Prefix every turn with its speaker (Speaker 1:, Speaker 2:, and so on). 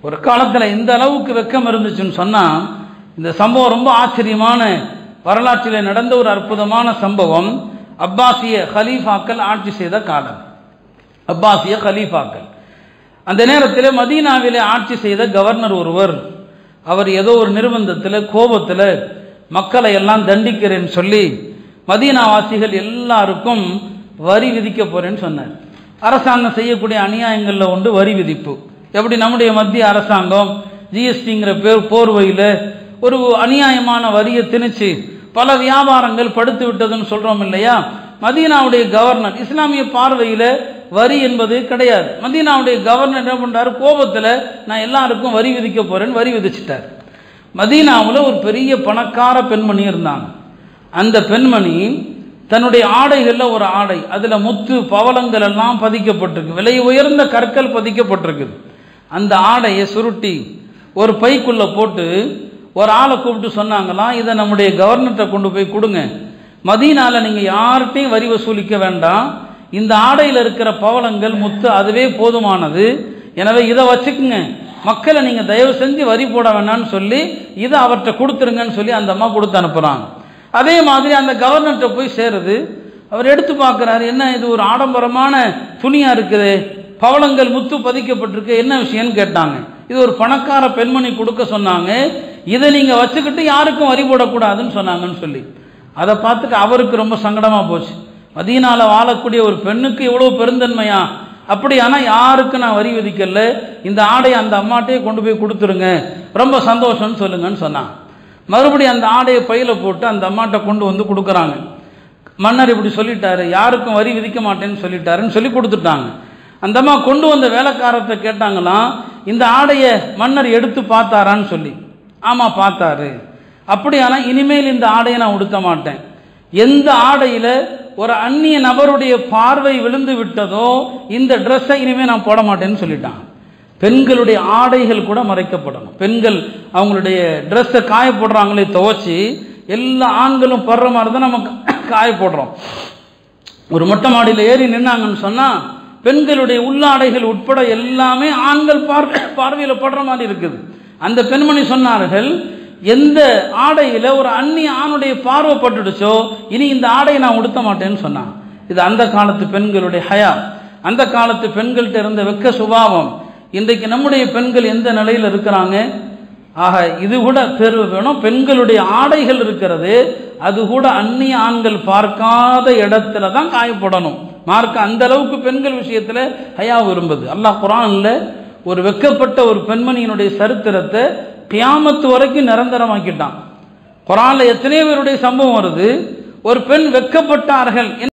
Speaker 1: ஒரு காலத்தில் இந்த அளவுக்கு வெக்கம் இருந்துச்சுன்னு சொன்னால் இந்த சம்பவம் ரொம்ப ஆச்சரியமான வரலாற்றில் நடந்த ஒரு அற்புதமான சம்பவம் அப்பாசிய ஹலீஃபாக்கள் ஆட்சி செய்த காலம் அப்பாசிய ஹலீஃபாக்கள் அந்த நேரத்தில் மதீனாவிலே ஆட்சி செய்த கவர்னர் ஒருவர் அவர் ஏதோ ஒரு நிர்பந்தத்தில் கோபத்தில் மக்களை எல்லாம் தண்டிக்கிறேன்னு சொல்லி மதீனாவாசிகள் எல்லாருக்கும் வரி விதிக்க போறேன்னு சொன்னார் அரசாங்கம் செய்யக்கூடிய அநியாயங்களில் உண்டு வரி விதிப்பு எப்படி நம்முடைய மத்திய அரசாங்கம் ஜிஎஸ்டிங்கிற பேர் போர்வையில் ஒரு அநியாயமான வரியை திணிச்சு பல வியாபாரங்கள் படுத்து விட்டதுன்னு சொல்றோம் இல்லையா மதீனாவுடைய கவர்னர் இஸ்லாமிய பார்வையில் வரி என்பது கிடையாது மதீனாவுடைய கவர்னர் என்ன பண்றாரு கோபத்தில் நான் எல்லாருக்கும் வரி விதிக்க போறேன்னு வரி விதிச்சிட்டார் மதீனாவில் ஒரு பெரிய பணக்கார பெண்மணி இருந்தாங்க அந்த பெண்மணி தன்னுடைய ஆடைகளில் ஒரு ஆடை அதில் முத்து பவளங்கள் எல்லாம் பதிக்கப்பட்டிருக்கு விலை உயர்ந்த கற்கள் பதிக்கப்பட்டிருக்குது அந்த ஆடையை சுருட்டி ஒரு பைக்குள்ள போட்டு ஒரு ஆளை கூப்பிட்டு சொன்னாங்களாம் இதை நம்முடைய கவர்னர்கிட்ட கொண்டு போய் கொடுங்க மதீனால நீங்க யார்கிட்டையும் வரி வசூலிக்க வேண்டாம் இந்த ஆடையில் இருக்கிற பவளங்கள் முத்து அதுவே போதுமானது எனவே இதை வச்சுக்குங்க மக்களை நீங்க தயவு செஞ்சு வரி போட வேணாம்னு சொல்லி இதை அவர்கிட்ட கொடுத்துருங்கன்னு சொல்லி அந்த அம்மா கொடுத்து அனுப்புறாங்க அதே மாதிரி அந்த கவர்னர்கிட்ட போய் சேருது அவர் எடுத்து பார்க்குறாரு என்ன இது ஒரு ஆடம்பரமான துணியா இருக்குது பவளங்கள் முத்து பதிக்கப்பட்டிருக்கு என்ன விஷயம்னு கேட்டாங்க இது ஒரு பணக்கார பெண்மணி கொடுக்க சொன்னாங்க இதை நீங்க வச்சுக்கிட்டு யாருக்கும் வரி போடக்கூடாதுன்னு சொன்னாங்கன்னு சொல்லி அதை பார்த்துட்டு அவருக்கு ரொம்ப சங்கடமா போச்சு மதீனால வாழக்கூடிய ஒரு பெண்ணுக்கு இவ்வளவு பெருந்தன்மையா அப்படியானா யாருக்கு நான் வரி விதிக்கல இந்த ஆடையை அந்த அம்மாட்டையே கொண்டு போய் கொடுத்துருங்க ரொம்ப சந்தோஷம்னு சொல்லுங்கன்னு சொன்னாங்க மறுபடியும் அந்த ஆடையை பையில போட்டு அந்த அம்மாட்ட கொண்டு வந்து கொடுக்குறாங்க மன்னர் இப்படி சொல்லிட்டாரு யாருக்கும் வரி விதிக்க மாட்டேன்னு சொல்லிட்டாருன்னு சொல்லி கொடுத்துட்டாங்க அந்த அம்மா கொண்டு வந்த வேலைக்காரத்தை கேட்டாங்களாம் இந்த ஆடையை மன்னர் எடுத்து பார்த்தாரான்னு சொல்லி ஆமா பார்த்தாரு அப்படியானா இனிமேல் இந்த ஆடையை நான் உடுத்த மாட்டேன் எந்த ஆடையில ஒரு அந்நிய நபருடைய பார்வை விழுந்து விட்டதோ இந்த ட்ரெஸ்ஸை இனிமேல் நான் போட மாட்டேன்னு சொல்லிட்டான் பெண்களுடைய ஆடைகள் கூட மறைக்கப்படணும் பெண்கள் அவங்களுடைய ட்ரெஸ்ஸை காய போடுறாங்களே துவச்சி எல்லா ஆண்களும் படுற மாதிரி தான் நம்ம காய போடுறோம் ஒரு மொட்டை மாடியில் ஏறி நின்னாங்கன்னு சொன்னா பெண்களுடைய உள்ளாடைகள் உட்பட எல்லாமே ஆண்கள் பார்வை பார்வையில் படுற மாதிரி இருக்குது அந்த பெண்மணி சொன்னார்கள் எந்த ஆடையில ஒரு அந்நிய ஆணுடைய பார்வை பட்டுடுச்சோ இனி இந்த ஆடையை நான் உடுத்த மாட்டேன்னு சொன்னான் இது அந்த காலத்து பெண்களுடைய ஹயா அந்த காலத்து பெண்கள்கிட்ட இருந்த வெக்க சுபாவம் இன்றைக்கு நம்முடைய பெண்கள் எந்த நிலையில் இருக்கிறாங்க ஆக இது கூட தேர்வு வேணும் பெண்களுடைய ஆடைகள் இருக்கிறது அது கூட அந்நிய ஆண்கள் பார்க்காத இடத்துல தான் காயப்படணும் மார்க்க அந்த அளவுக்கு பெண்கள் விஷயத்துல ஹயா விரும்புது அல்லாஹ் குரான்ல ஒரு வெக்கப்பட்ட ஒரு பெண்மணியினுடைய சரித்திரத்தை கியாமத்து வரைக்கும் நிரந்தரமாக்கிட்டான் குரான்ல எத்தனை பேருடைய சம்பவம் வருது ஒரு பெண் வெக்கப்பட்டார்கள்